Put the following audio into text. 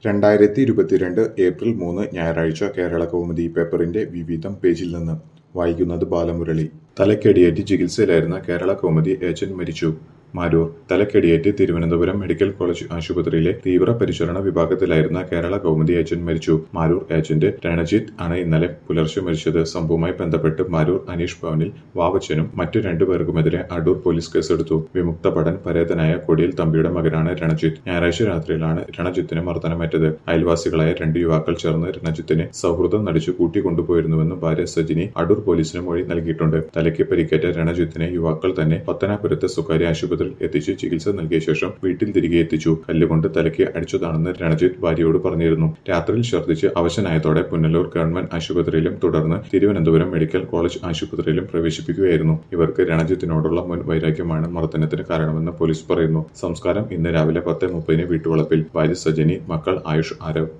രണ്ടായിരത്തി ഇരുപത്തിരണ്ട് ഏപ്രിൽ മൂന്ന് ഞായറാഴ്ച കേരള കൗമുദി പേപ്പറിന്റെ വിവിധം പേജിൽ നിന്ന് വായിക്കുന്നത് ബാലമുരളി തലക്കടിയേറ്റ് ചികിത്സയിലായിരുന്ന കേരള കൗമുദി ഏജന്റ് മരിച്ചു മാരൂർ തലക്കടിയേറ്റ് തിരുവനന്തപുരം മെഡിക്കൽ കോളേജ് ആശുപത്രിയിലെ തീവ്ര പരിചരണ വിഭാഗത്തിലായിരുന്ന കേരള കൗമുദി ഏജന്റ് മരിച്ചു മാരൂർ ഏജന്റ് രണജിത്ത് ആണ് ഇന്നലെ പുലർച്ചെ മരിച്ചത് സംഭവവുമായി ബന്ധപ്പെട്ട് മാരൂർ അനീഷ് ഭവനിൽ വാവച്ചനും മറ്റു രണ്ടുപേർക്കുമെതിരെ അടൂർ പോലീസ് കേസെടുത്തു വിമുക്ത ഭടൻ പരേതനായ കൊടിയിൽ തമ്പിയുടെ മകനാണ് രണജിത്ത് ഞായറാഴ്ച രാത്രിയിലാണ് രണജിത്തിന് മർദ്ദനമേറ്റത് അയൽവാസികളായ രണ്ട് യുവാക്കൾ ചേർന്ന് രണജിത്തിനെ സൗഹൃദം നടിച്ചു കൂട്ടിക്കൊണ്ടുപോയിരുന്നുവെന്നും ഭാര്യ സജിനി അടൂർ പോലീസിന് മൊഴി നൽകിയിട്ടുണ്ട് തലയ്ക്ക് പരിക്കേറ്റ രണജിത്തിനെ യുവാക്കൾ തന്നെ പത്തനാപുരത്തെ സ്വകാര്യ ആശുപത്രിയിൽ എത്തിച്ച് ചികിത്സ നൽകിയ ശേഷം വീട്ടിൽ തിരികെ എത്തിച്ചു കല്ലുകൊണ്ട് തലയ്ക്ക് അടിച്ചതാണെന്ന് രണജിത്ത് ഭാര്യയോട് പറഞ്ഞിരുന്നു രാത്രിയിൽ ഛർദ്ദിച്ച് അവശനായതോടെ പുനലൂർ ഗവൺമെന്റ് ആശുപത്രിയിലും തുടർന്ന് തിരുവനന്തപുരം മെഡിക്കൽ കോളേജ് ആശുപത്രിയിലും പ്രവേശിപ്പിക്കുകയായിരുന്നു ഇവർക്ക് രണജിത്തിനോടുള്ള മുൻ വൈരാഗ്യമാണ് മർദ്ദനത്തിന് കാരണമെന്ന് പോലീസ് പറയുന്നു സംസ്കാരം ഇന്ന് രാവിലെ പത്ത് മുപ്പതിന് വീട്ടുവളപ്പിൽ ഭാര്യ സജനി മക്കൾ ആയുഷ് ആരവ്